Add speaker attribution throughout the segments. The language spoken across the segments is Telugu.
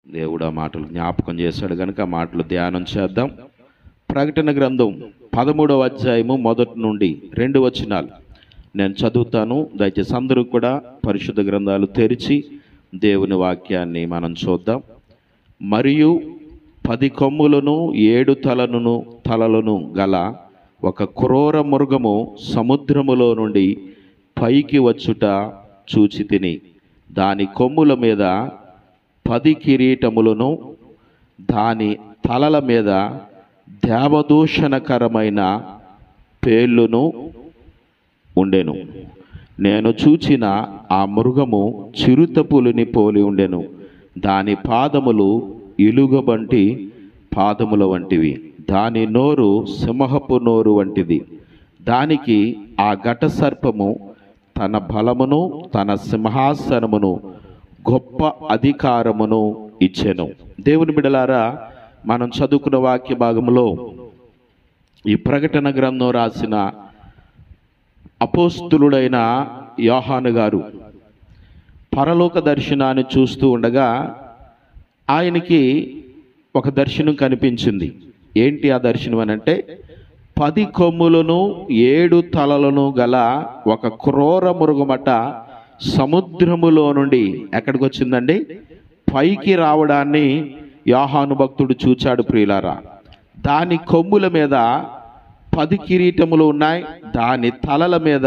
Speaker 1: దేవుడు ఆ మాటలు జ్ఞాపకం చేశాడు కనుక ఆ మాటలు ధ్యానం చేద్దాం ప్రకటన గ్రంథం పదమూడవ అధ్యాయము మొదటి నుండి రెండు వచనాలు నేను చదువుతాను దయచేసి అందరూ కూడా పరిశుద్ధ గ్రంథాలు తెరిచి దేవుని వాక్యాన్ని మనం చూద్దాం మరియు పది కొమ్ములను ఏడు తలలను తలలను గల ఒక క్రూర మృగము సముద్రములో నుండి పైకి వచ్చుట చూచి తిని దాని కొమ్ముల మీద పది కిరీటములను దాని తలల మీద దేవదూషణకరమైన పేర్లును ఉండెను నేను చూచిన ఆ మృగము చిరుతపులిని పోలి ఉండెను దాని పాదములు ఇలుగబంటి పాదముల వంటివి దాని నోరు సింహపు నోరు వంటిది దానికి ఆ ఘట సర్పము తన బలమును తన సింహాసనమును గొప్ప అధికారమును ఇచ్చెను దేవుని బిడలారా మనం చదువుకున్న వాక్య భాగంలో ఈ ప్రకటన గ్రంథం రాసిన అపోస్తులుడైన యోహాను గారు పరలోక దర్శనాన్ని చూస్తూ ఉండగా ఆయనకి ఒక దర్శనం కనిపించింది ఏంటి ఆ దర్శనం అని అంటే పది కొమ్ములను ఏడు తలలను గల ఒక క్రూర మృగమట సముద్రములో నుండి ఎక్కడికి వచ్చిందండి పైకి రావడాన్ని యోహాను భక్తుడు చూచాడు ప్రియులారా దాని కొమ్ముల మీద పది కిరీటములు ఉన్నాయి దాని తలల మీద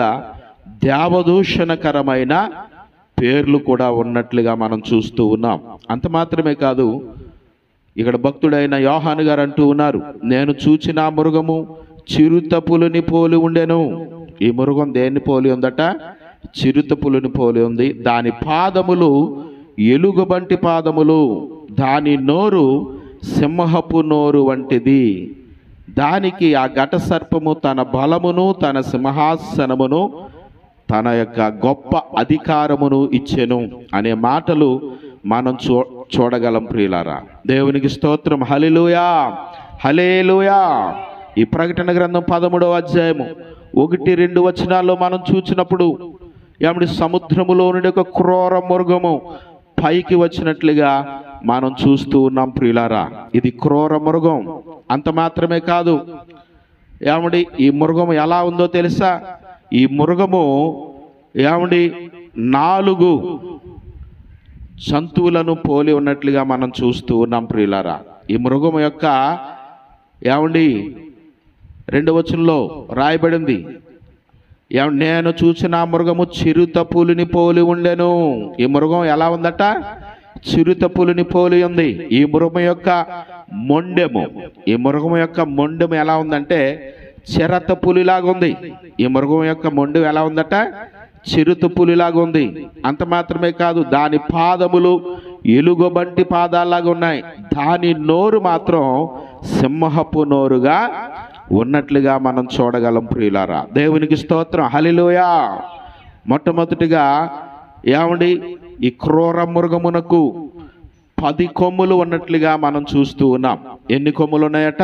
Speaker 1: దేవదూషణకరమైన పేర్లు కూడా ఉన్నట్లుగా మనం చూస్తూ ఉన్నాం అంత మాత్రమే కాదు ఇక్కడ భక్తుడైన యోహాను గారు అంటూ ఉన్నారు నేను చూచిన ఆ మృగము చిరుతపులుని పోలి ఉండెను ఈ మృగం దేన్ని పోలి ఉందట చిరుతపులుని పోలి ఉంది దాని పాదములు ఎలుగుబంటి పాదములు దాని నోరు సింహపు నోరు వంటిది దానికి ఆ ఘట సర్పము తన బలమును తన సింహాసనమును తన యొక్క గొప్ప అధికారమును ఇచ్చెను అనే మాటలు మనం చూ చూడగలం ప్రియులారా దేవునికి స్తోత్రం హలిలుయా హలేలుయా ఈ ప్రకటన గ్రంథం పదమూడవ అధ్యాయము ఒకటి రెండు వచనాల్లో మనం చూసినప్పుడు ఏమిటి సముద్రములో నుండి ఒక క్రూర మృగము పైకి వచ్చినట్లుగా మనం చూస్తూ ఉన్నాం ప్రియులారా ఇది క్రూర మృగం అంత మాత్రమే కాదు ఏమండి ఈ మృగం ఎలా ఉందో తెలుసా ఈ మృగము ఏమండి నాలుగు జంతువులను పోలి ఉన్నట్లుగా మనం చూస్తూ ఉన్నాం ప్రియులారా ఈ మృగం యొక్క ఏమండి రెండు వచనంలో రాయబడింది ఏమండి నేను చూసిన ఆ మృగము చిరుత పులిని పోలి ఉండెను ఈ మృగం ఎలా ఉందట చిరుత పులిని పోలి ఉంది ఈ మృగం యొక్క మొండెము ఈ మృగం యొక్క మొండెము ఎలా ఉందంటే చిరత పులిలాగా ఉంది ఈ మృగం యొక్క మొండెం ఎలా ఉందట చిరుత పులిలాగా ఉంది అంత మాత్రమే కాదు దాని పాదములు ఎలుగుబంటి పాదాలాగా ఉన్నాయి దాని నోరు మాత్రం సింహపు నోరుగా ఉన్నట్లుగా మనం చూడగలం ప్రియులారా దేవునికి స్తోత్రం హలిలోయా మొట్టమొదటిగా ఏమండి ఈ క్రూర మృగమునకు పది కొమ్ములు ఉన్నట్లుగా మనం చూస్తూ ఉన్నాం ఎన్ని కొమ్ములు ఉన్నాయట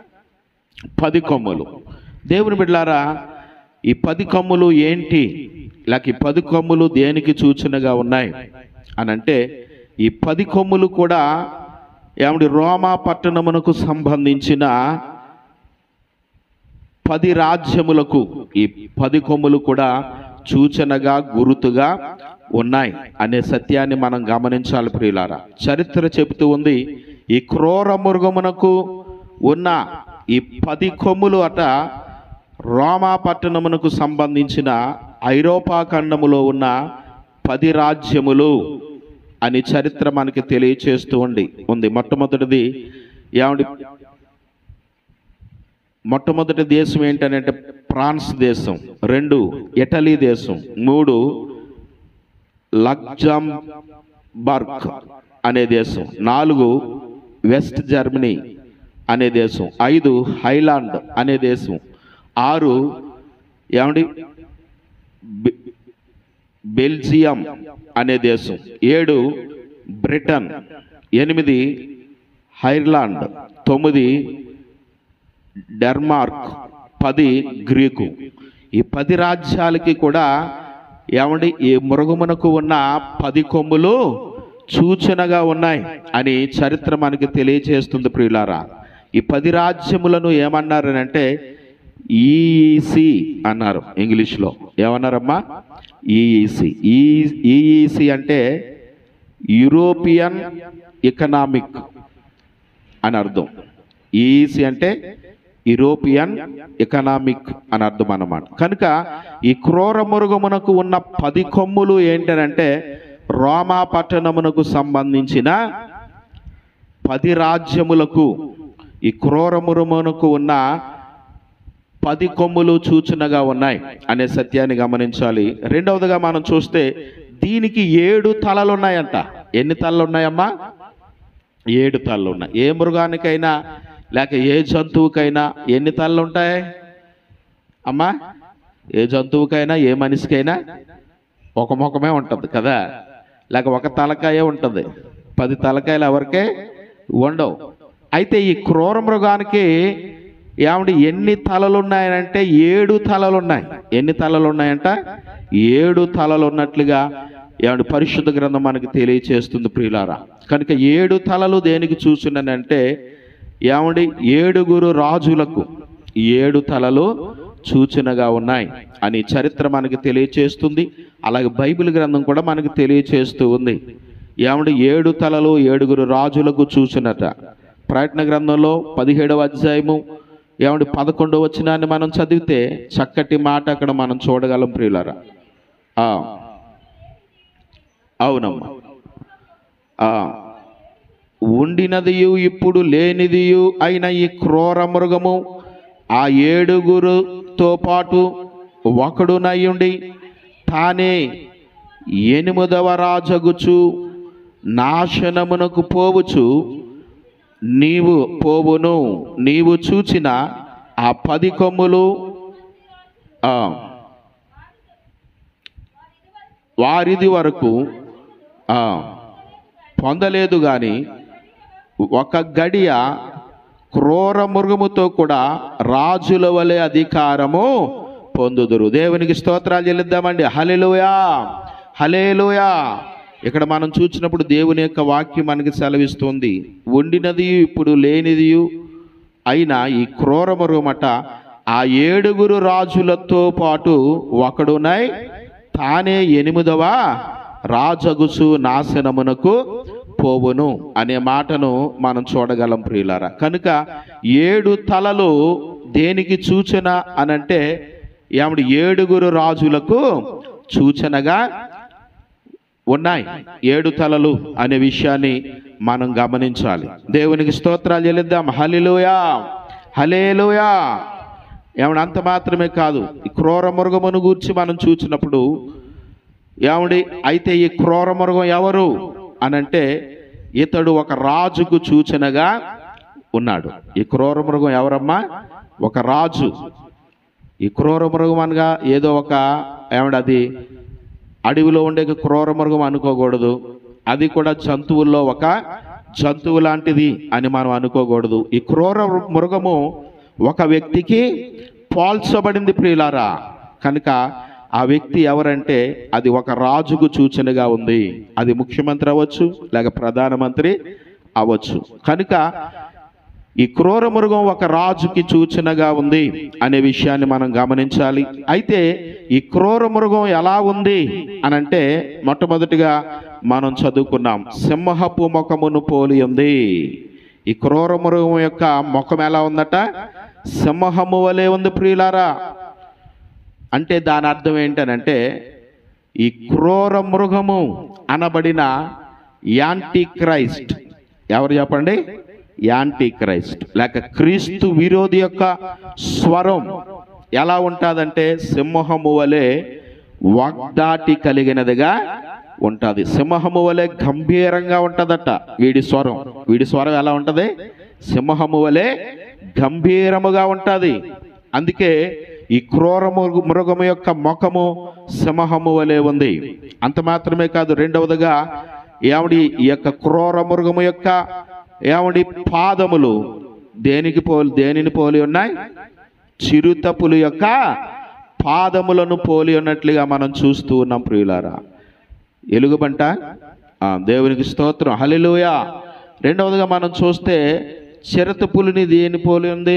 Speaker 1: పది కొమ్ములు దేవుని బిడ్డారా ఈ పది కొమ్ములు ఏంటి లేక ఈ పది కొమ్ములు దేనికి సూచనగా ఉన్నాయి అని అంటే ఈ పది కొమ్ములు కూడా ఏమిటి రోమా పట్టణమునకు సంబంధించిన పది రాజ్యములకు ఈ పది కొమ్ములు కూడా సూచనగా గురుతుగా ఉన్నాయి అనే సత్యాన్ని మనం గమనించాలి ప్రియులారా చరిత్ర చెబుతూ ఉంది ఈ క్రూర మృగమునకు ఉన్న ఈ పది కొమ్ములు అట రోమా పట్టణమునకు సంబంధించిన ఐరోపా ఖండములో ఉన్న పది రాజ్యములు అని చరిత్ర మనకి తెలియచేస్తూ ఉంది ఉంది మొట్టమొదటిది ఏమండి మొట్టమొదటి దేశం ఏంటంటే ఫ్రాన్స్ దేశం రెండు ఇటలీ దేశం మూడు లగ్జంబర్గ్ అనే దేశం నాలుగు వెస్ట్ జర్మనీ అనే దేశం ఐదు హైలాండ్ అనే దేశం ఆరు ఏమండి బె- బెల్జియం అనే దేశం ఏడు బ్రిటన్ ఎనిమిది ఐర్లాండ్ తొమ్మిది డెన్మార్క్ పది గ్రీకు ఈ పది రాజ్యాలకి కూడా ఏమండి ఈ మృగమునకు ఉన్న పది కొమ్ములు సూచనగా ఉన్నాయి అని చరిత్ర మనకి తెలియచేస్తుంది ప్రియులారా ఈ పది రాజ్యములను ఏమన్నారు అంటే ఈఈసి అన్నారు ఇంగ్లీష్లో ఏమన్నారమ్మా ఈఈసి ఈఈసి అంటే యూరోపియన్ ఎకనామిక్ అని అర్థం ఈఈసి అంటే యూరోపియన్ ఎకనామిక్ అని అర్థం అన్నమాట కనుక ఈ క్రూర మృగమునకు ఉన్న పది కొమ్ములు ఏంటనంటే రోమా పట్టణమునకు సంబంధించిన పది రాజ్యములకు ఈ క్రూర మృగమునకు ఉన్న పది కొమ్ములు సూచనగా ఉన్నాయి అనే సత్యాన్ని గమనించాలి రెండవదిగా మనం చూస్తే దీనికి ఏడు తలలు ఉన్నాయంట ఎన్ని తలలు ఉన్నాయమ్మా ఏడు తలలు ఉన్నాయి ఏ మృగానికైనా లేక ఏ జంతువుకైనా ఎన్ని తలలు ఉంటాయి అమ్మా ఏ జంతువుకైనా ఏ మనిషికైనా ఒక ముఖమే ఉంటుంది కదా లేక ఒక తలకాయే ఉంటుంది పది తలకాయలు ఎవరికే ఉండవు అయితే ఈ క్రూర మృగానికి ఏమండి ఎన్ని తలలు ఉన్నాయనంటే ఏడు తలలు ఉన్నాయి ఎన్ని తలలు ఉన్నాయంట ఏడు తలలు ఉన్నట్లుగా ఏమండి పరిశుద్ధ గ్రంథం మనకి తెలియచేస్తుంది ప్రియులారా కనుక ఏడు తలలు దేనికి చూస్తున్నానంటే ఏమండి ఏడుగురు రాజులకు ఈ ఏడు తలలు సూచనగా ఉన్నాయి అని చరిత్ర మనకి తెలియచేస్తుంది అలాగే బైబిల్ గ్రంథం కూడా మనకి తెలియచేస్తూ ఉంది ఏమండి ఏడు తలలు ఏడుగురు రాజులకు సూచనట ప్రయత్న గ్రంథంలో పదిహేడవ అధ్యాయము ఏమండి పదకొండవ వచనాన్ని మనం చదివితే చక్కటి మాట అక్కడ మనం చూడగలం ప్రియులారా ఆ. అవునమ్మా ఆ. ఉండినదియు ఇప్పుడు లేనిదియు అయిన ఈ క్రూర మృగము ఆ ఏడుగురుతో పాటు ఒకడునయ్యుండి తానే ఎనిమిదవ రాజగుచు నాశనమునకు పోవుచు నీవు పోవును నీవు చూచిన ఆ పది కొమ్ములు ఆ, వారిది వరకు ఆ, పొందలేదు కానీ ఒక గడియ క్రూర మృగముతో కూడా రాజుల వలె అధికారము పొందుదురు దేవునికి స్తోత్రాలు చెల్లిద్దామండి హలెలుయా హలేలుయా ఇక్కడ మనం చూసినప్పుడు దేవుని యొక్క వాక్యం మనకి సెలవిస్తుంది వండినది ఇప్పుడు లేనిది అయినా ఈ క్రూర మృగమట ఆ ఏడుగురు రాజులతో పాటు ఒకడునై తానే ఎనిమిదవ రాజగుసు నాశనమునకు పోవును అనే మాటను మనం చూడగలం ప్రియులారా కనుక ఏడు తలలు దేనికి సూచన అనంటే ఏమిటి ఏడుగురు రాజులకు సూచనగా ఉన్నాయి ఏడు తలలు అనే విషయాన్ని మనం గమనించాలి దేవునికి స్తోత్రాలు చెల్లిద్దాం హలిలోయా హలేలోయా ఏమన్నా అంత మాత్రమే కాదు ఈ క్రూర మృగమును గూర్చి మనం చూసినప్పుడు ఏమండి అయితే ఈ క్రూర మృగం ఎవరు అనంటే ఇతడు ఒక రాజుకు సూచనగా ఉన్నాడు ఈ క్రూర మృగం ఎవరమ్మా ఒక రాజు ఈ క్రూర మృగం అనగా ఏదో ఒక ఏమండి అది అడవిలో ఉండే క్రూర మృగం అనుకోకూడదు అది కూడా జంతువుల్లో ఒక జంతువు లాంటిది అని మనం అనుకోకూడదు ఈ క్రూర మృగము ఒక వ్యక్తికి పోల్చబడింది ప్రియులారా కనుక ఆ వ్యక్తి ఎవరంటే అది ఒక రాజుకు సూచనగా ఉంది అది ముఖ్యమంత్రి అవ్వచ్చు లేక ప్రధానమంత్రి అవ్వచ్చు కనుక ఈ క్రూర మృగం ఒక రాజుకి సూచనగా ఉంది అనే విషయాన్ని మనం గమనించాలి అయితే ఈ క్రూర మృగం ఎలా ఉంది అనంటే మొట్టమొదటిగా మనం చదువుకున్నాం సింహపు ముఖమును పోలి ఉంది ఈ క్రూర మృగం యొక్క ముఖం ఎలా ఉందట సింహము వలె ఉంది ప్రియులారా అంటే దాని అర్థం ఏంటనంటే ఈ క్రూర మృగము అనబడిన యాంటీ క్రైస్ట్ ఎవరు చెప్పండి యాంటీ క్రైస్ట్ లేక క్రీస్తు విరోధి యొక్క స్వరం ఎలా ఉంటుందంటే సింహము వలె వాగ్దాటి కలిగినదిగా ఉంటుంది సింహము వలె గంభీరంగా ఉంటుందట వీడి స్వరం వీడి స్వరం ఎలా ఉంటది సింహము వలె గంభీరముగా ఉంటుంది అందుకే ఈ క్రూర మృగ- మృగము యొక్క ముఖము సింహము వలె ఉంది అంత మాత్రమే కాదు రెండవదిగా ఏమిడి ఈ యొక్క క్రూర మృగము యొక్క ఏమిడి పాదములు దేనికి పోలి దేనిని పోలి ఉన్నాయి చిరుతపులు యొక్క పాదములను పోలి ఉన్నట్లుగా మనం చూస్తూ ఉన్నాం ప్రియులారా ఎలుగుబంట ఆ, దేవునికి స్తోత్రం హలిలోయ రెండవదిగా మనం చూస్తే చిరత పులిని దేని పోలి ఉంది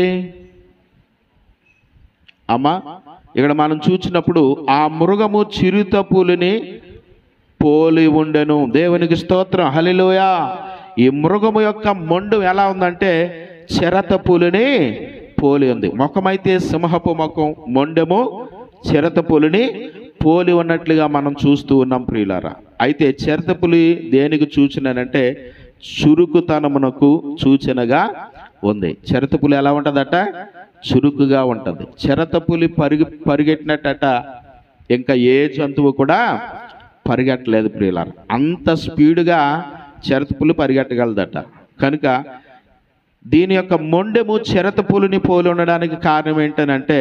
Speaker 1: అమ్మా ఇక్కడ మనం చూసినప్పుడు ఆ మృగము చిరుత పులిని పోలి ఉండెను దేవునికి స్తోత్రం హలిలోయ ఈ మృగము యొక్క మొండు ఎలా ఉందంటే చిరత పులిని పోలి ఉంది ముఖమైతే సింహపు ముఖం మొండెము చిరత పులిని పోలి ఉన్నట్లుగా మనం చూస్తూ ఉన్నాం ప్రియులారా అయితే చిరత పులి దేనికి సూచనంటే చురుకుతనమునకు సూచనగా ఉంది చిరత పులి ఎలా ఉంటుందట చురుకుగా ఉంటుంది చిరత పులి పరిగి పరిగెట్టినట్టట ఇంకా ఏ జంతువు కూడా పరిగెట్టలేదు ప్రియులార అంత స్పీడ్గా చిరత పులి పరిగెట్టగలదట కనుక దీని యొక్క మొండెము చిరత పులిని పోలి ఉండడానికి కారణం ఏంటనంటే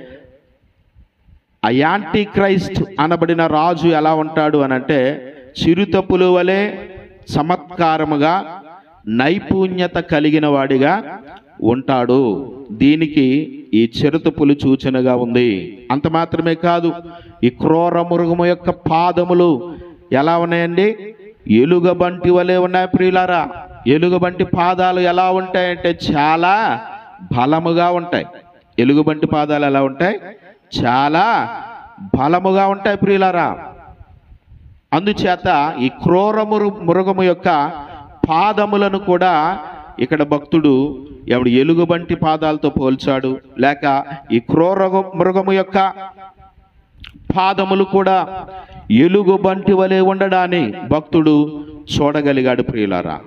Speaker 1: ఆ యాంటీ క్రైస్ట్ అనబడిన రాజు ఎలా ఉంటాడు అనంటే చిరుత పులి వలె చమత్కారముగా నైపుణ్యత కలిగిన వాడిగా ఉంటాడు దీనికి ఈ చిరుత పులి సూచనగా ఉంది అంత మాత్రమే కాదు ఈ క్రూర మృగము యొక్క పాదములు ఎలా ఉన్నాయండి ఎలుగబంటి వలె ఉన్నాయి ప్రియులారా ఎలుగుబంటి పాదాలు ఎలా ఉంటాయంటే చాలా బలముగా ఉంటాయి ఎలుగుబంటి పాదాలు ఎలా ఉంటాయి చాలా బలముగా ఉంటాయి ప్రియులారా అందుచేత ఈ క్రూర మృ- మృగము యొక్క పాదములను కూడా ఇక్కడ భక్తుడు ఎవడు ఎలుగుబంటి పాదాలతో పోల్చాడు లేక ఈ క్రూర మృగము యొక్క పాదములు కూడా ఎలుగుబంటి వలె ఉండడాన్ని భక్తుడు చూడగలిగాడు ప్రియులారా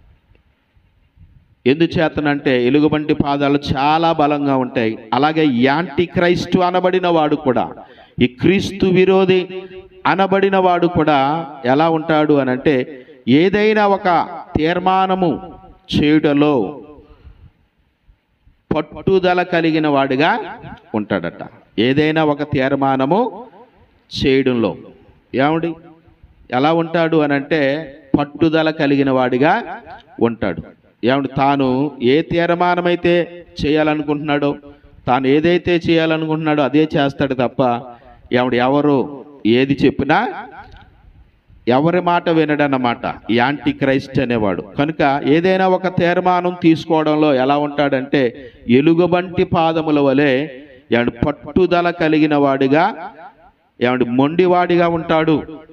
Speaker 1: ఎందుచేతనంటే ఎలుగుబంటి పాదాలు చాలా బలంగా ఉంటాయి అలాగే యాంటీ క్రైస్తు అనబడిన వాడు కూడా ఈ క్రీస్తు విరోధి అనబడిన వాడు కూడా ఎలా ఉంటాడు అనంటే ఏదైనా ఒక తీర్మానము చేయుటలో పట్టుదల కలిగిన వాడిగా ఉంటాడట ఏదైనా ఒక తీర్మానము చేయడంలో ఏమండి ఎలా ఉంటాడు అనంటే పట్టుదల కలిగిన వాడిగా ఉంటాడు ఏమండి తాను ఏ తీర్మానమైతే చేయాలనుకుంటున్నాడో తాను ఏదైతే చేయాలనుకుంటున్నాడో అదే చేస్తాడు తప్ప ఏమండి ఎవరు ఏది చెప్పినా ఎవరి మాట వినడన్నమాట యాంటీ క్రైస్ట్ అనేవాడు కనుక ఏదైనా ఒక తీర్మానం తీసుకోవడంలో ఎలా ఉంటాడంటే ఎలుగుబంటి పాదముల వలె ఏమండి పట్టుదల కలిగిన వాడిగా ఏమండి మొండివాడిగా ఉంటాడు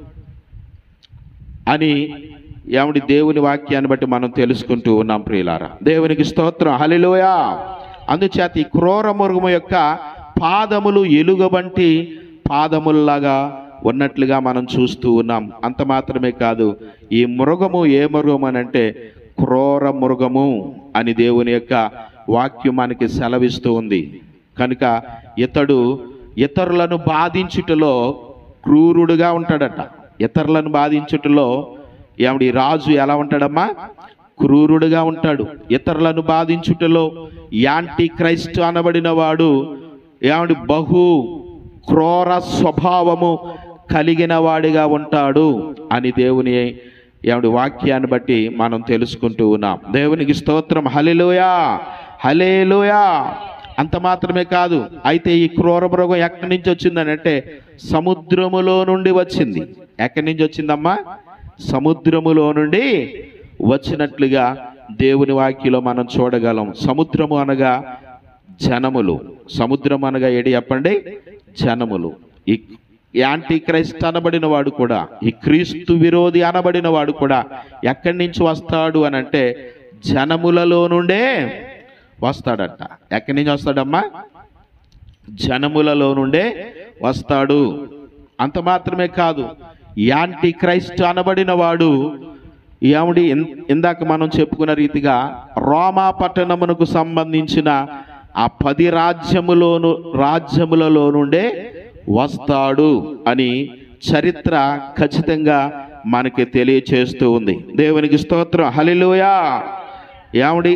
Speaker 1: అని ఏమిటి దేవుని వాక్యాన్ని బట్టి మనం తెలుసుకుంటూ ఉన్నాం ప్రియులారా దేవునికి స్తోత్రం హలిలోయ అందుచేత ఈ క్రూర మృగము యొక్క పాదములు ఎలుగబంటి పాదముల్లాగా ఉన్నట్లుగా మనం చూస్తూ ఉన్నాం అంత మాత్రమే కాదు ఈ మృగము ఏ మృగం అని అంటే క్రూర మృగము అని దేవుని యొక్క వాక్యం మనకి సెలవిస్తూ ఉంది కనుక ఇతడు ఇతరులను బాధించుటలో క్రూరుడుగా ఉంటాడట ఇతరులను బాధించుటలో ఏమిడి రాజు ఎలా ఉంటాడమ్మా క్రూరుడుగా ఉంటాడు ఇతరులను బాధించుటలో యాంటీ క్రైస్ట్ అనబడిన వాడు ఏమిడి బహు క్రూర స్వభావము కలిగిన వాడిగా ఉంటాడు అని దేవుని ఏమిడి వాక్యాన్ని బట్టి మనం తెలుసుకుంటూ ఉన్నాం దేవునికి స్తోత్రం హలిలోయా హలేలోయా అంత మాత్రమే కాదు అయితే ఈ క్రూర మృగం ఎక్కడి నుంచి వచ్చిందని అంటే సముద్రములో నుండి వచ్చింది ఎక్కడి నుంచి వచ్చిందమ్మా సముద్రములో నుండి వచ్చినట్లుగా దేవుని వాక్యలో మనం చూడగలం సముద్రము అనగా జనములు సముద్రం అనగా ఏడి చెప్పండి జనములు ఈ యాంటీ క్రైస్ట్ అనబడిన వాడు కూడా ఈ క్రీస్తు విరోధి అనబడిన వాడు కూడా ఎక్కడి నుంచి వస్తాడు అని అంటే జనములలో నుండే వస్తాడట ఎక్కడి నుంచి వస్తాడమ్మా జనములలో నుండే వస్తాడు అంత మాత్రమే కాదు యాంటీ క్రైస్ట్ అనబడిన వాడు ఏమిడి ఇన్- ఇందాక మనం చెప్పుకున్న రీతిగా రోమా పట్టణమునకు సంబంధించిన ఆ పది రాజ్యములోను రాజ్యములలో నుండే వస్తాడు అని చరిత్ర ఖచ్చితంగా మనకి తెలియచేస్తూ ఉంది దేవునికి స్తోత్రం హలిలోయా ఏమిడి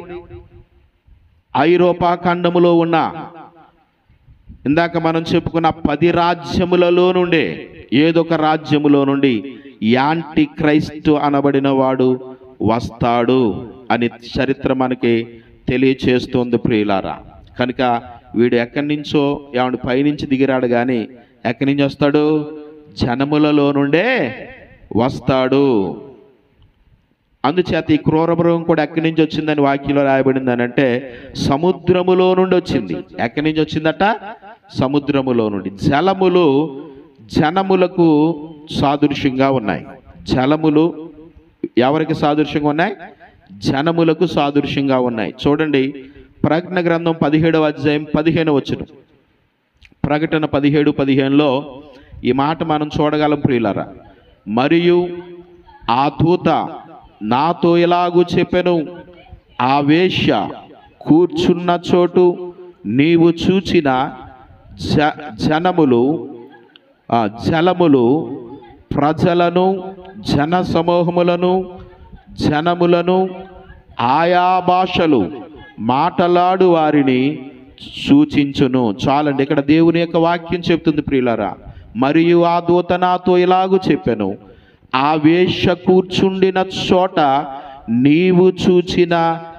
Speaker 1: ఐరోపా ఖండములో ఉన్న ఇందాక మనం చెప్పుకున్న పది రాజ్యములలో నుండే ఏదొక రాజ్యములో నుండి యాంటీ క్రైస్తు అనబడిన వాడు వస్తాడు అని చరిత్ర మనకి తెలియచేస్తుంది ప్రియులారా కనుక వీడు ఎక్కడి నుంచో ఏమంటే పైనుంచి దిగిరాడు కానీ ఎక్కడి నుంచి వస్తాడు జనములలో నుండే వస్తాడు అందుచేత ఈ క్రూర మృగం కూడా ఎక్కడి నుంచి వచ్చిందని వాక్యంలో రాయబడింది అని అంటే సముద్రములో నుండి వచ్చింది ఎక్కడి నుంచి వచ్చిందట సముద్రములో నుండి జలములు జనములకు సాదృశ్యంగా ఉన్నాయి జలములు ఎవరికి సాదృశ్యంగా ఉన్నాయి జనములకు సాదృశ్యంగా ఉన్నాయి చూడండి ప్రకటన గ్రంథం పదిహేడవ అధ్యాయం పదిహేను వచ్చును ప్రకటన పదిహేడు పదిహేనులో ఈ మాట మనం చూడగలం ప్రియులరా మరియు ఆ దూత నాతో ఎలాగూ చెప్పెను ఆ వేశ్య కూర్చున్న చోటు నీవు చూచిన జ జనములు ఆ జలములు ప్రజలను జన సమూహములను జనములను ఆయా భాషలు మాటలాడు వారిని సూచించును చాలండి ఇక్కడ దేవుని యొక్క వాక్యం చెప్తుంది ప్రియులరా మరియు ఆ దూత నాతో ఇలాగూ చెప్పాను ఆ వేష కూర్చుండిన చోట నీవు చూచిన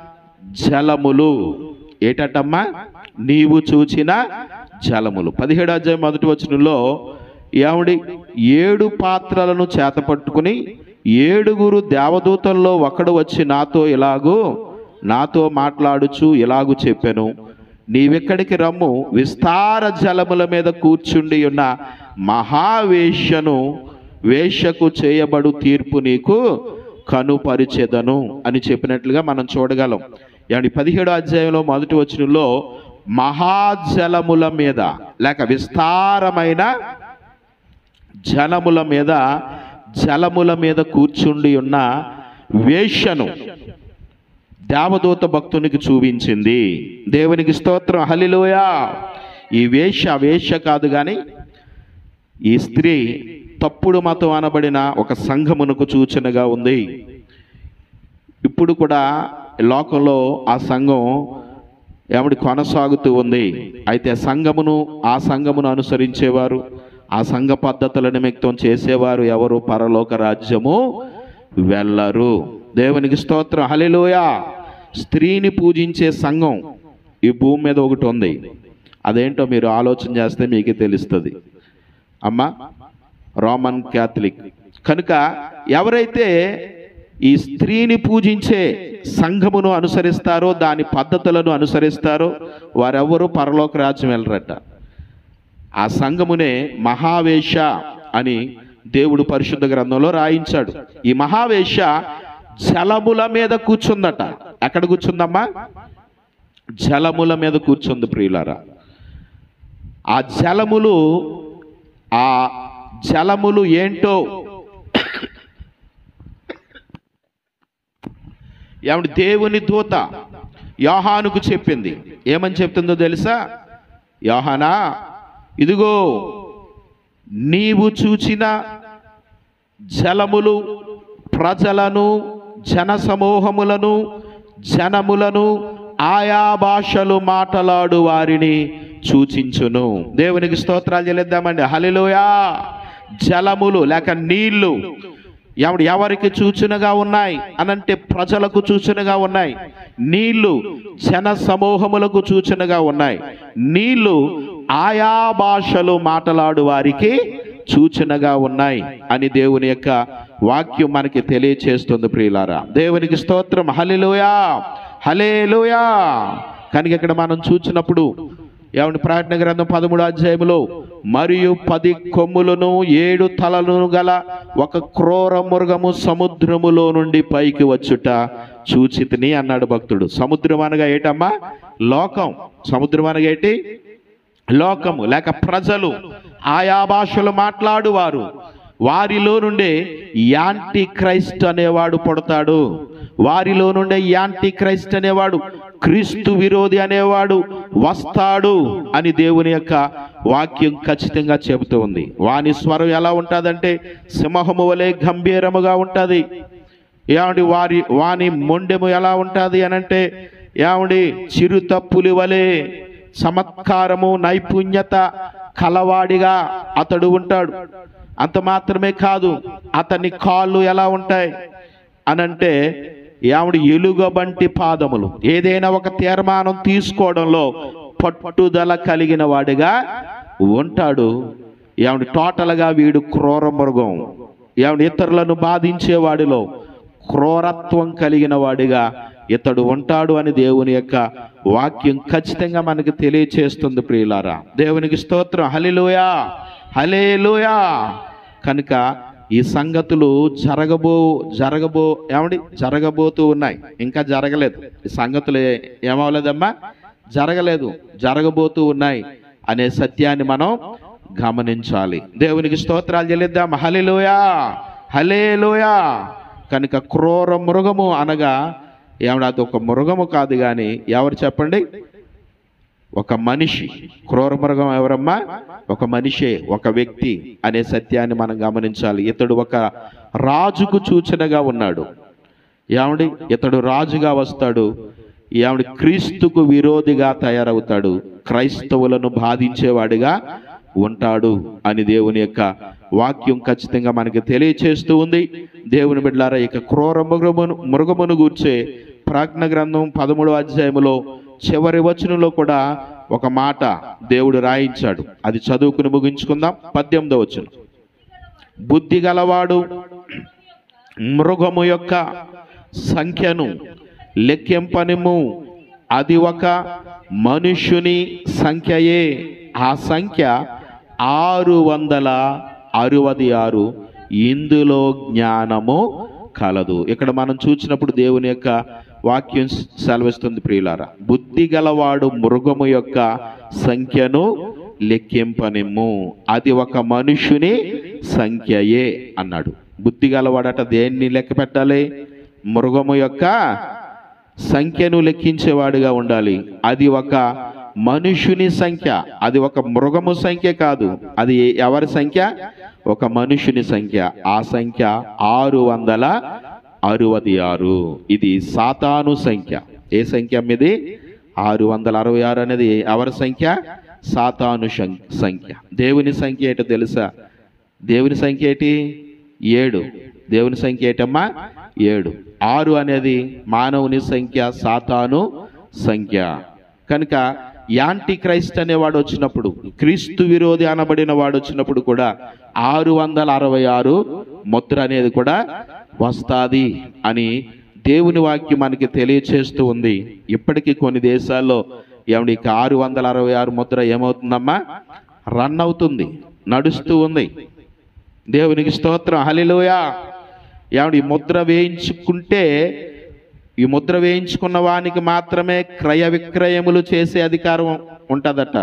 Speaker 1: జలములు ఏటటమ్మా నీవు చూచిన జలములు పదిహేడు అధ్యాయం మొదటి వచనంలో ఏమిడి ఏడు పాత్రలను చేతపట్టుకుని ఏడుగురు దేవదూతల్లో ఒకడు వచ్చి నాతో ఇలాగూ నాతో మాట్లాడుచు ఇలాగూ చెప్పాను నీవెక్కడికి రమ్ము విస్తార జలముల మీద కూర్చుండి ఉన్న మహావేశ్యను వేశ్యకు చేయబడు తీర్పు నీకు కనుపరిచెదను అని చెప్పినట్లుగా మనం చూడగలం ఏమండి పదిహేడు అధ్యాయంలో మొదటి వచనంలో మహాజలముల మీద లేక విస్తారమైన జలముల మీద జలముల మీద కూర్చుండి ఉన్న వేశ్యను దేవదూత భక్తునికి చూపించింది దేవునికి స్తోత్రం హలిలోయ ఈ వేష వేష కాదు కానీ ఈ స్త్రీ తప్పుడు మతం అనబడిన ఒక సంఘమునకు సూచనగా ఉంది ఇప్పుడు కూడా లోకంలో ఆ సంఘం ఏమిటి కొనసాగుతూ ఉంది అయితే సంఘమును ఆ సంఘమును అనుసరించేవారు ఆ సంఘ పద్ధతుల నిమిత్తం చేసేవారు ఎవరు పరలోక రాజ్యము వెళ్ళరు దేవునికి స్తోత్రం హలిలోయ స్త్రీని పూజించే సంఘం ఈ భూమి మీద ఒకటి ఉంది అదేంటో మీరు ఆలోచన చేస్తే మీకు తెలుస్తుంది అమ్మా రోమన్ క్యాథలిక్ కనుక ఎవరైతే ఈ స్త్రీని పూజించే సంఘమును అనుసరిస్తారో దాని పద్ధతులను అనుసరిస్తారో వారెవ్వరూ పరలోక రాజ్యం వెళ్ళరట ఆ సంఘమునే మహావేష అని దేవుడు పరిశుద్ధ గ్రంథంలో రాయించాడు ఈ మహావేష జలముల మీద కూర్చుందట ఎక్కడ కూర్చుందమ్మా జలముల మీద కూర్చుంది ప్రియులారా ఆ జలములు ఆ జలములు ఏంటో ఏమంటే దేవుని దూత యోహానుకు చెప్పింది ఏమని చెప్తుందో తెలుసా యోహానా ఇదిగో నీవు చూచిన జలములు ప్రజలను జన సమూహములను జనములను ఆయా భాషలు మాటలాడు వారిని సూచించును దేవునికి స్తోత్రాలు చెల్లిద్దామండి హలిలోయా జలములు లేక నీళ్లు ఎవడు ఎవరికి సూచనగా ఉన్నాయి అనంటే ప్రజలకు సూచనగా ఉన్నాయి నీళ్లు జన సమూహములకు సూచనగా ఉన్నాయి నీళ్లు ఆయా భాషలు మాటలాడు వారికి సూచనగా ఉన్నాయి అని దేవుని యొక్క వాక్యం మనకి తెలియచేస్తుంది ప్రియులారా దేవునికి స్తోత్రం హలిలోయా హలేలోయా కనుక ఇక్కడ మనం చూచినప్పుడు ఏమంటే ప్రకటన గ్రంథం పదమూడు అధ్యాయములో మరియు పది కొమ్ములను ఏడు తలలను గల ఒక క్రూర మృగము సముద్రములో నుండి పైకి వచ్చుట చూచితిని అన్నాడు భక్తుడు సముద్రం అనగా ఏటమ్మా లోకం సముద్రం అనగా ఏంటి లోకము లేక ప్రజలు ఆయా భాషలు మాట్లాడువారు వారిలో నుండే యాంటీ క్రైస్ట్ అనేవాడు పుడతాడు వారిలో నుండే యాంటీ క్రైస్ట్ అనేవాడు క్రీస్తు విరోధి అనేవాడు వస్తాడు అని దేవుని యొక్క వాక్యం ఖచ్చితంగా చెబుతూ ఉంది వాని స్వరం ఎలా ఉంటుందంటే సింహము వలె గంభీరముగా ఉంటుంది ఏమండి వారి వాని మొండెము ఎలా ఉంటుంది అనంటే ఏమండి చిరు తప్పులి వలె చమత్కారము నైపుణ్యత కలవాడిగా అతడు ఉంటాడు అంత మాత్రమే కాదు అతని కాళ్ళు ఎలా ఉంటాయి అనంటే ఆవిడ ఎలుగబంటి పాదములు ఏదైనా ఒక తీర్మానం తీసుకోవడంలో పట్టుదల కలిగిన వాడిగా ఉంటాడు ఏమిటి టోటల్గా వీడు క్రూర మృగం ఏమిటి ఇతరులను బాధించే వాడిలో క్రూరత్వం కలిగిన వాడిగా ఇతడు ఉంటాడు అని దేవుని యొక్క వాక్యం ఖచ్చితంగా మనకి తెలియచేస్తుంది ప్రియులారా దేవునికి స్తోత్రం హలిలోయా హలేలోయా కనుక ఈ సంగతులు జరగబో జరగబో ఏమండి జరగబోతూ ఉన్నాయి ఇంకా జరగలేదు ఈ సంగతులు ఏ- ఏమవలేదమ్మా జరగలేదు జరగబోతూ ఉన్నాయి అనే సత్యాన్ని మనం గమనించాలి దేవునికి స్తోత్రాలు చెల్లిద్దాం హలిలోయా హలేలోయా కనుక క్రూర మృగము అనగా ఏమన్నా అది ఒక మృగము కాదు కానీ ఎవరు చెప్పండి ఒక మనిషి క్రూర మృగం ఎవరమ్మా ఒక మనిషే ఒక వ్యక్తి అనే సత్యాన్ని మనం గమనించాలి ఇతడు ఒక రాజుకు సూచనగా ఉన్నాడు ఏమండి ఇతడు రాజుగా వస్తాడు ఏమండి క్రీస్తుకు విరోధిగా తయారవుతాడు క్రైస్తవులను బాధించేవాడిగా ఉంటాడు అని దేవుని యొక్క వాక్యం ఖచ్చితంగా మనకి తెలియచేస్తూ ఉంది దేవుని బిడ్డారా ఇక క్రూర మృగమును మృగమును గూర్చే ప్రాజ్ఞ గ్రంథం పదమూడవ అధ్యాయములో చివరి వచనంలో కూడా ఒక మాట దేవుడు రాయించాడు అది చదువుకుని ముగించుకుందాం పద్దెనిమిదో వచనం బుద్ధి గలవాడు మృగము యొక్క సంఖ్యను లెక్కింపనిము అది ఒక మనుష్యుని సంఖ్యయే ఆ సంఖ్య ఆరు వందల అరవది ఆరు ఇందులో జ్ఞానము కలదు ఇక్కడ మనం చూసినప్పుడు దేవుని యొక్క వాక్యం సెలవిస్తుంది ప్రియులారా బుద్ధి గలవాడు మృగము యొక్క సంఖ్యను లెక్కింపనిమ్ము అది ఒక మనుషుని సంఖ్యయే అన్నాడు బుద్ధి గలవాడట దేన్ని లెక్క పెట్టాలి మృగము యొక్క సంఖ్యను లెక్కించేవాడిగా ఉండాలి అది ఒక మనుషుని సంఖ్య అది ఒక మృగము సంఖ్య కాదు అది ఎవరి సంఖ్య ఒక మనుషుని సంఖ్య ఆ సంఖ్య ఆరు వందల అరవది ఆరు ఇది సాతాను సంఖ్య ఏ సంఖ్య ఇది ఆరు వందల అరవై ఆరు అనేది ఎవరి సంఖ్య సాతాను సం- సంఖ్య దేవుని సంఖ్య ఏంటో తెలుసా దేవుని సంఖ్య ఏంటి ఏడు దేవుని సంఖ్య ఏంటమ్మా ఏడు ఆరు అనేది మానవుని సంఖ్య సాతాను సంఖ్య కనుక యాంటీ క్రైస్ట్ అనేవాడు వచ్చినప్పుడు క్రీస్తు విరోధి అనబడిన వాడు వచ్చినప్పుడు కూడా ఆరు వందల అరవై ఆరు ముద్ర అనేది కూడా వస్తాది అని దేవుని వాక్యం మనకి తెలియచేస్తూ ఉంది ఇప్పటికీ కొన్ని దేశాల్లో ఏమండి ఇక ఆరు వందల అరవై ఆరు ముద్ర ఏమవుతుందమ్మా రన్ అవుతుంది నడుస్తూ ఉంది దేవునికి స్తోత్రం హలిలోయ ఏమండి ఈ ముద్ర వేయించుకుంటే ఈ ముద్ర వేయించుకున్న వానికి మాత్రమే క్రయ విక్రయములు చేసే అధికారం ఉంటుందట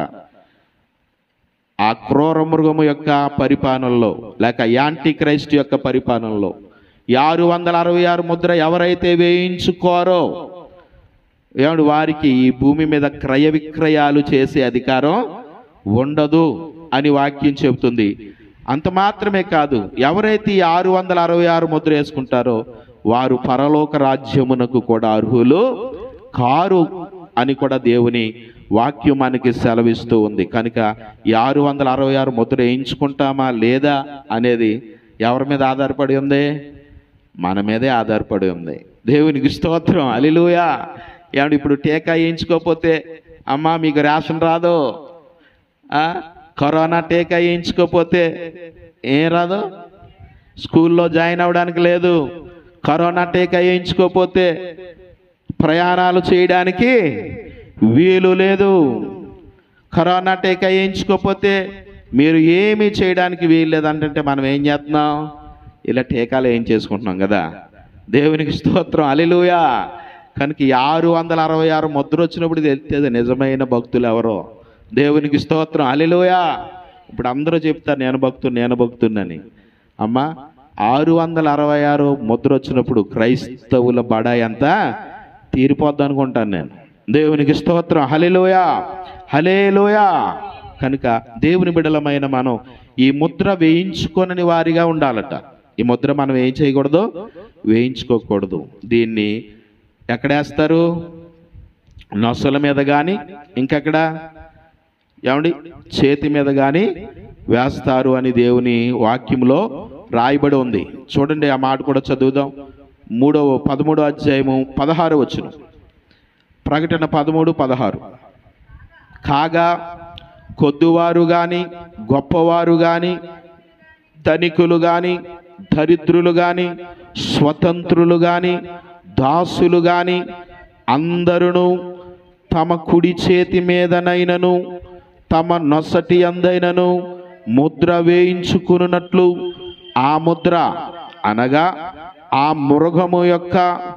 Speaker 1: ఆ క్రూర మృగము యొక్క పరిపాలనలో లేక యాంటీ క్రైస్ట్ యొక్క పరిపాలనలో ఈ ఆరు వందల అరవై ఆరు ముద్ర ఎవరైతే వేయించుకోరో ఏమండి వారికి ఈ భూమి మీద క్రయ విక్రయాలు చేసే అధికారం ఉండదు అని వాక్యం చెబుతుంది అంత మాత్రమే కాదు ఎవరైతే ఈ ఆరు వందల అరవై ఆరు ముద్ర వేసుకుంటారో వారు పరలోక రాజ్యమునకు కూడా అర్హులు కారు అని కూడా దేవుని వాక్యం మనకి సెలవిస్తూ ఉంది కనుక ఈ ఆరు వందల అరవై ఆరు ముద్ర వేయించుకుంటామా లేదా అనేది ఎవరి మీద ఆధారపడి ఉంది మన మీదే ఆధారపడి ఉంది దేవునికి స్తోత్రం అలిలుయా ఏమంటే ఇప్పుడు టీకా వేయించుకోకపోతే అమ్మా మీకు రేషన్ రాదు ఆ? కరోనా టీకా వేయించుకోకపోతే ఏం రాదు స్కూల్లో జాయిన్ అవ్వడానికి లేదు కరోనా టీకా వేయించుకోకపోతే ప్రయాణాలు చేయడానికి వీలు లేదు కరోనా టీకా వేయించుకోకపోతే మీరు ఏమీ చేయడానికి వీలు లేదంటే మనం ఏం చేస్తున్నాం ఇలా టీకాలు ఏం చేసుకుంటున్నాం కదా దేవునికి స్తోత్రం అలిలుయా కనుక ఈ ఆరు వందల అరవై ఆరు ముద్ర వచ్చినప్పుడు తెలిసేది నిజమైన భక్తులు ఎవరో దేవునికి స్తోత్రం అలిలోయా ఇప్పుడు అందరూ చెప్తారు నేను భక్తుడు నేను భక్తుడినని అమ్మా ఆరు వందల అరవై ఆరు ముద్ర వచ్చినప్పుడు క్రైస్తవుల బడాయి అంతా తీరిపోద్ది అనుకుంటాను నేను దేవునికి స్తోత్రం హలిలోయా హలేలోయా కనుక దేవుని బిడలమైన మనం ఈ ముద్ర వేయించుకొనని వారిగా ఉండాలట ఈ ముద్ర మనం ఏం చేయకూడదు వేయించుకోకూడదు దీన్ని ఎక్కడేస్తారు నొసల మీద కానీ ఇంకెక్కడ ఏమండి చేతి మీద కానీ వేస్తారు అని దేవుని వాక్యంలో రాయబడి ఉంది చూడండి ఆ మాట కూడా చదువుదాం మూడవ పదమూడో అధ్యాయము పదహారు వచ్చును ప్రకటన పదమూడు పదహారు కాగా కొద్దువారు గాని గొప్పవారు గాని ధనికులు గాని దరిద్రులు గాని స్వతంత్రులు గాని దాసులు గాని అందరును తమ కుడి చేతి మీదనైనను తమ నొసటి అందైనను ముద్ర వేయించుకున్నట్లు ఆ ముద్ర అనగా ఆ మృగము యొక్క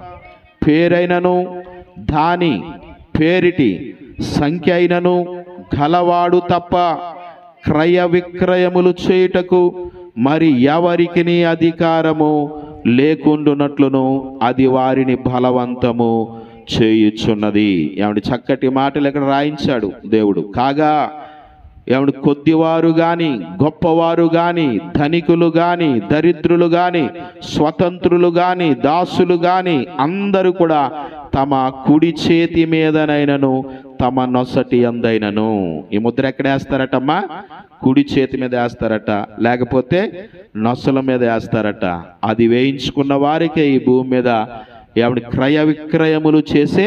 Speaker 1: పేరైనను దాని పేరిటి సంఖ్య అయినను గలవాడు తప్ప క్రయ విక్రయములు చేయుటకు మరి ఎవరికి అధికారము లేకుండునట్లును అది వారిని బలవంతము చేయుచున్నది ఏమంటే చక్కటి మాటలు ఇక్కడ రాయించాడు దేవుడు కాగా ఏమంటే కొద్దివారు గాని గొప్పవారు గాని ధనికులు గాని దరిద్రులు గాని స్వతంత్రులు గాని దాసులు గాని అందరూ కూడా తమ కుడి చేతి మీదనైనను తమ నొసటి అందైనను ఈ ముద్ర ఎక్కడ వేస్తారటమ్మా కుడి చేతి మీద వేస్తారట లేకపోతే నొసల మీద వేస్తారట అది వేయించుకున్న వారికే ఈ భూమి మీద ఏమిటి క్రయ విక్రయములు చేసే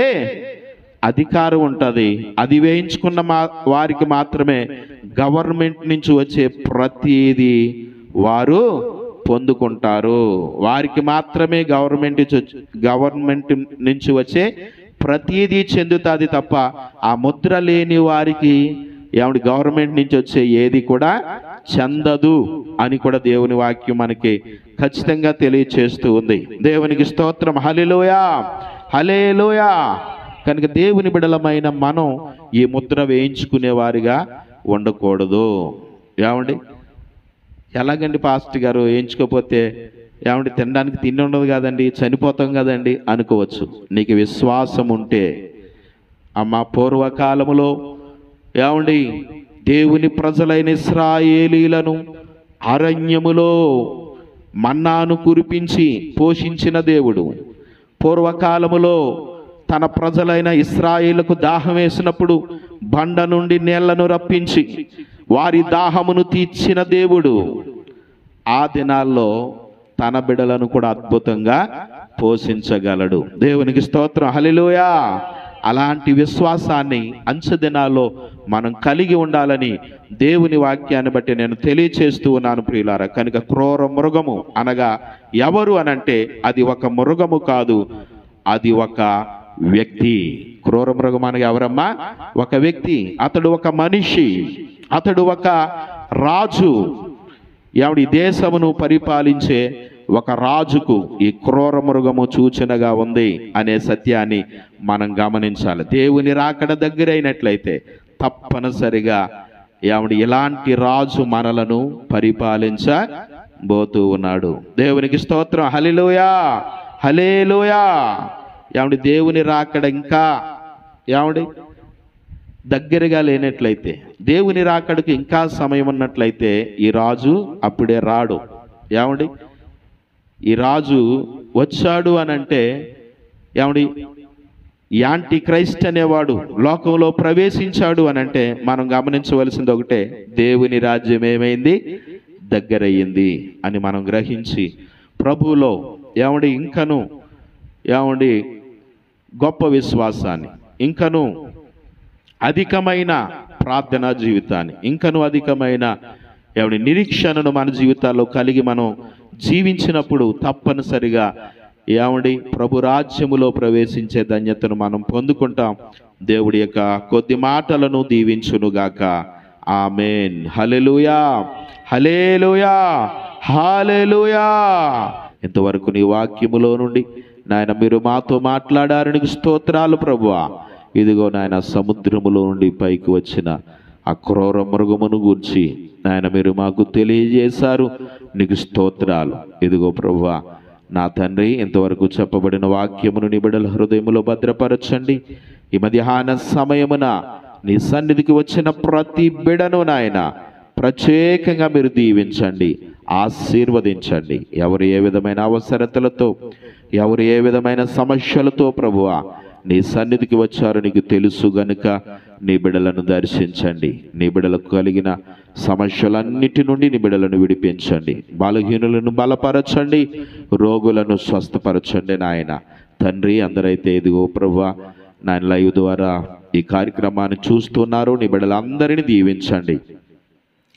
Speaker 1: అధికారం ఉంటుంది అది వేయించుకున్న మా వారికి మాత్రమే గవర్నమెంట్ నుంచి వచ్చే ప్రతిదీ వారు పొందుకుంటారు వారికి మాత్రమే గవర్నమెంట్ నుంచి వచ్చి- గవర్నమెంట్ నుంచి వచ్చే ప్రతిదీ చెందుతుంది తప్ప ఆ ముద్ర లేని వారికి ఏమిటి గవర్నమెంట్ నుంచి వచ్చే ఏది కూడా చెందదు అని కూడా దేవుని వాక్యం మనకి ఖచ్చితంగా తెలియచేస్తూ ఉంది దేవునికి స్తోత్రం హలిలోయా హలేలోయా కనుక దేవుని బిడలమైన మనం ఈ ముద్ర వేయించుకునేవారిగా ఉండకూడదు ఏమండి ఎలాగండి పాస్టర్ గారు వేయించుకోకపోతే ఏమండి తినడానికి తిండి ఉండదు కదండి చనిపోతాం కదండి అనుకోవచ్చు నీకు విశ్వాసం ఉంటే అమ్మ పూర్వకాలములో ఏమండి దేవుని ప్రజలైన ఇస్రాయేలీలను అరణ్యములో మన్నాను కురిపించి పోషించిన దేవుడు పూర్వకాలములో తన ప్రజలైన ఇస్రాయేలుకు దాహం వేసినప్పుడు బండ నుండి నీళ్లను రప్పించి వారి దాహమును తీర్చిన దేవుడు ఆ దినాల్లో తన బిడలను కూడా అద్భుతంగా పోషించగలడు దేవునికి స్తోత్రం హలిలోయా అలాంటి విశ్వాసాన్ని అంచె దినాల్లో మనం కలిగి ఉండాలని దేవుని వాక్యాన్ని బట్టి నేను తెలియచేస్తూ ఉన్నాను ప్రియులారా కనుక క్రూర మృగము అనగా ఎవరు అనంటే అది ఒక మృగము కాదు అది ఒక వ్యక్తి క్రూర మృగం అనగా ఎవరమ్మా ఒక వ్యక్తి అతడు ఒక మనిషి అతడు ఒక రాజు ఆవిడ దేశమును పరిపాలించే ఒక రాజుకు ఈ క్రూర మృగము సూచనగా ఉంది అనే సత్యాన్ని మనం గమనించాలి దేవుని రాకడ దగ్గరైనట్లయితే తప్పనిసరిగా ఆవిడ ఇలాంటి రాజు మనలను పరిపాలించబోతూ ఉన్నాడు దేవునికి స్తోత్రం హలిలోయా హలేలోయా ఏమండి దేవుని రాకడ ఇంకా ఏమండి దగ్గరగా లేనట్లయితే దేవుని రాకడకు ఇంకా సమయం ఉన్నట్లయితే ఈ రాజు అప్పుడే రాడు ఏమండి ఈ రాజు వచ్చాడు అని అంటే ఏమండి యాంటీ క్రైస్ట్ అనేవాడు లోకంలో ప్రవేశించాడు అని అంటే మనం గమనించవలసింది ఒకటే దేవుని రాజ్యం ఏమైంది దగ్గరయ్యింది అని మనం గ్రహించి ప్రభువులో ఏమండి ఇంకను ఏమండి గొప్ప విశ్వాసాన్ని ఇంకను అధికమైన ప్రార్థనా జీవితాన్ని ఇంకను అధికమైన ఏమిటి నిరీక్షణను మన జీవితాల్లో కలిగి మనం జీవించినప్పుడు తప్పనిసరిగా ఏమండి ప్రభు రాజ్యములో ప్రవేశించే ధన్యతను మనం పొందుకుంటాం దేవుడి యొక్క కొద్ది మాటలను దీవించునుగాక ఆమెన్ హలెలుయా హలేలుయా హాలెలుయా ఇంతవరకు నీ వాక్యములో నుండి నాయన మీరు మాతో మాట్లాడారు నీకు స్తోత్రాలు ప్రభువా ఇదిగో నాయన సముద్రములో నుండి పైకి వచ్చిన ఆ క్రూర మృగమును గూర్చి నాయన మీరు మాకు తెలియజేశారు నీకు స్తోత్రాలు ఇదిగో ప్రభువా నా తండ్రి ఇంతవరకు చెప్పబడిన వాక్యమును నీ బిడ్డల హృదయములో భద్రపరచండి ఈ మధ్యాహ్న సమయమున నీ సన్నిధికి వచ్చిన ప్రతి బిడను నాయన ప్రత్యేకంగా మీరు దీవించండి ఆశీర్వదించండి ఎవరు ఏ విధమైన అవసరతలతో ఎవరు ఏ విధమైన సమస్యలతో ప్రభువా నీ సన్నిధికి వచ్చారు నీకు తెలుసు గనుక నీ బిడలను దర్శించండి నీ బిడలకు కలిగిన సమస్యలన్నిటి నుండి నీ బిడలను విడిపించండి బలహీనులను బలపరచండి రోగులను స్వస్థపరచండి నాయన తండ్రి అందరైతే ఇదిగో ప్రభువా నాయన లైవ్ ద్వారా ఈ కార్యక్రమాన్ని చూస్తున్నారు నీ బిడ్డలందరినీ దీవించండి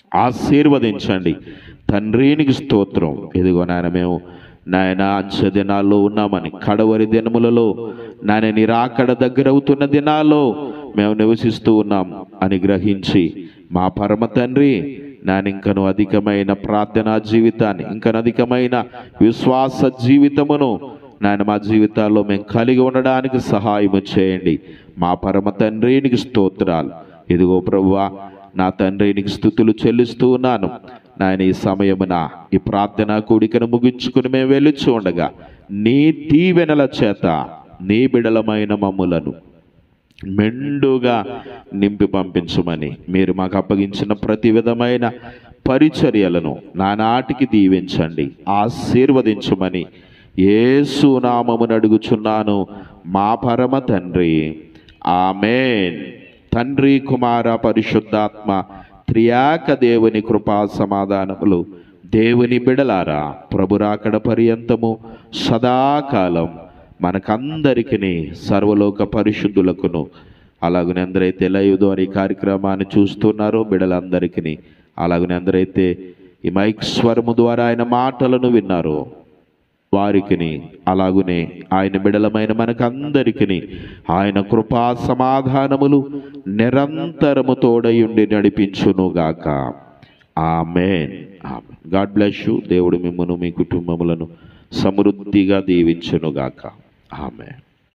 Speaker 1: ఆశీర్వదించండి తండ్రినికి స్తోత్రం ఇదిగో నాయన మేము నాయన అంచె దినాల్లో ఉన్నామని కడవరి దినములలో నాయన నిరాకడ దగ్గర అవుతున్న దినాల్లో మేము నివసిస్తూ ఉన్నాం అని గ్రహించి మా పరమ తండ్రి నేను ఇంకను అధికమైన ప్రార్థనా జీవితాన్ని ఇంకను అధికమైన విశ్వాస జీవితమును నాయన మా జీవితాల్లో మేము కలిగి ఉండడానికి సహాయము చేయండి మా పరమ తండ్రికి స్తోత్రాలు ఇదిగో ప్రభువా నా తండ్రికి స్థుతులు చెల్లిస్తూ ఉన్నాను నాయన ఈ సమయమున ఈ ప్రార్థన కూడికను ముగించుకుని మేము వెళ్ళుచు ఉండగా నీ దీవెనల చేత నీ బిడలమైన మమ్ములను మెండుగా నింపి పంపించమని మీరు మాకు అప్పగించిన ప్రతి విధమైన పరిచర్యలను నానాటికి దీవించండి ఆశీర్వదించమని యేసు నామమును అడుగుచున్నాను మా పరమ తండ్రి ఆమెన్ తండ్రి కుమార పరిశుద్ధాత్మ త్రియాక దేవుని కృపా సమాధానములు దేవుని బిడలారా ప్రభురాకడ పర్యంతము సదాకాలం మనకందరికీ సర్వలోక పరిశుద్ధులకును అలాగనే అందరైతే లైవ్ ద్వారా ఈ కార్యక్రమాన్ని చూస్తున్నారో బిడలందరికీ అలాగనే అందరైతే ఈ మైక్ స్వరము ద్వారా ఆయన మాటలను విన్నారో వారికిని అలాగునే ఆయన బిడలమైన మనకందరికిని ఆయన కృపా సమాధానములు నిరంతరము తోడయుండి నడిపించునుగాక ఆమెన్ గాడ్ బ్లెస్ యు దేవుడు మిమ్మను మీ కుటుంబములను సమృద్ధిగా దీవించునుగాక ఆమెన్